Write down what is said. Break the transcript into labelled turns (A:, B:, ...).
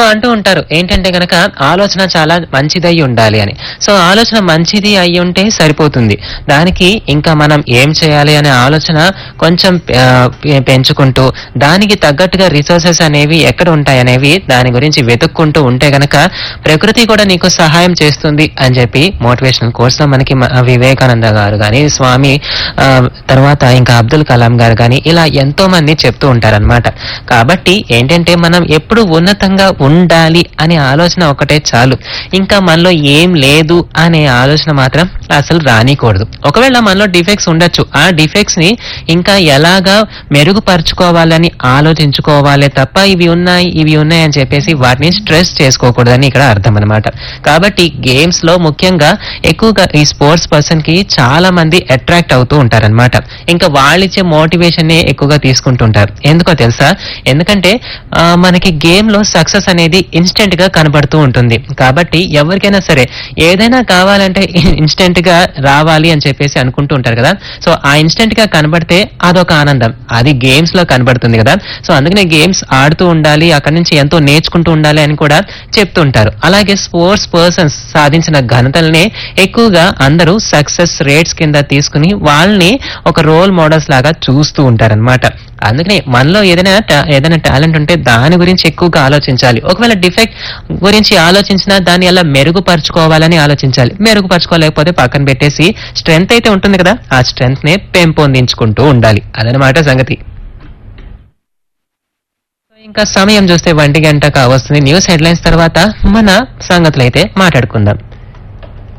A: అంటూ ఉంటారు ఏంటంటే గనక ఆలోచన చాలా మంచిదై ఉండాలి అని సో ఆలోచన మంచిది అయి ఉంటే సరిపోతుంది దానికి ఇంకా మనం ఏం చేయాలి అనే ఆలోచన కొంచెం ఆ, పె- పెంచుకుంటూ దానికి తగ్గట్టుగా రిసోర్సెస్ అనేవి ఎక్కడ ఉంటాయి అనేవి దాని గురించి వెతుక్కుంటూ ఉంటే గనక ప్రకృతి కూడా నీకు సహాయం చేస్తుంది అని చెప్పి మోటివేషనల్ కోర్స్ లో మనకి మ- వివేకానంద గారు కానీ స్వామి ఆ, తర్వాత ఇంకా అబ్దుల్ కలాం గారు కానీ ఇలా ఎంతో మంది చెప్తూ ఉంటారన్నమాట కాబట్టి ఏంటంటే మనం ఎప్పుడు ఉన్నతంగా ఉండాలి అనే ఆలోచన ఒకటే చాలు ఇంకా మనలో ఏం లేదు అనే ఆలోచన మాత్రం అసలు రానికూడదు ఒకవేళ మనలో డిఫెక్ట్స్ ఉండొచ్చు ఆ డిఫెక్ట్స్ ని ఇంకా ఎలాగా మెరుగుపరుచుకోవాలని ఆలోచించుకోవాలే తప్ప ఇవి ఉన్నాయి ఇవి ఉన్నాయి అని చెప్పేసి వాటిని స్ట్రెస్ చేసుకోకూడదని ఇక్కడ అర్థం అనమాట కాబట్టి గేమ్స్ లో ముఖ్యంగా ఎక్కువగా ఈ స్పోర్ట్స్ పర్సన్ కి చాలా మంది అట్రాక్ట్ అవుతూ ఉంటారన్నమాట ఇంకా వాళ్ళిచ్చే మోటివేషన్ నే ఎక్కువగా తీసుకుంటుంటారు ఎందుకో తెలుసా ఎందుకంటే ఆ, మనకి గేమ్ లో సక్సెస్ అనేది ఇన్స్టెంట్ గా కనబడుతూ ఉంటుంది కాబట్టి ఎవరికైనా సరే ఏదైనా కావాలంటే ఇన్స్టెంట్ గా రావాలి అని చెప్పేసి అనుకుంటూ ఉంటారు కదా సో ఆ ఇన్స్టెంట్ గా కనబడితే అదొక ఆనందం అది గేమ్స్ లో కనబడుతుంది కదా సో అందుకనే గేమ్స్ ఆడుతూ ఉండాలి అక్కడి నుంచి ఎంతో నేర్చుకుంటూ ఉండాలి అని కూడా చెప్తుంటారు అలాగే స్పోర్ట్స్ పర్సన్స్ సాధించిన ఘనతల్ని ఎక్కువగా అందరూ సక్సెస్ రేట్స్ కింద తీసుకుని వాళ్ళని ఒక రోల్ మోడల్స్ లాగా చూస్తూ ఉంటారన్నమాట అందుకని మనలో ఏదైనా ta- ఏదైనా టాలెంట్ ఉంటే దాని గురించి ఎక్కువగా ఆలోచించాలి ఒకవేళ డిఫెక్ట్ గురించి ఆలోచించినా దాన్ని ఎలా మెరుగుపరుచుకోవాలని ఆలోచించాలి మెరుగుపరుచుకోలేకపోతే పక్కన పెట్టేసి స్ట్రెంగ్త్ అయితే ఉంటుంది కదా ఆ స్ట్రెంగ్త్ నే పెంపొందించుకుంటూ ఉండాలి అదనమాట సంగతి ఇంకా సమయం చూస్తే ఒంటి గంట కావస్తుంది న్యూస్ హెడ్లైన్స్ తర్వాత మన సంగతులు అయితే మాట్లాడుకుందాం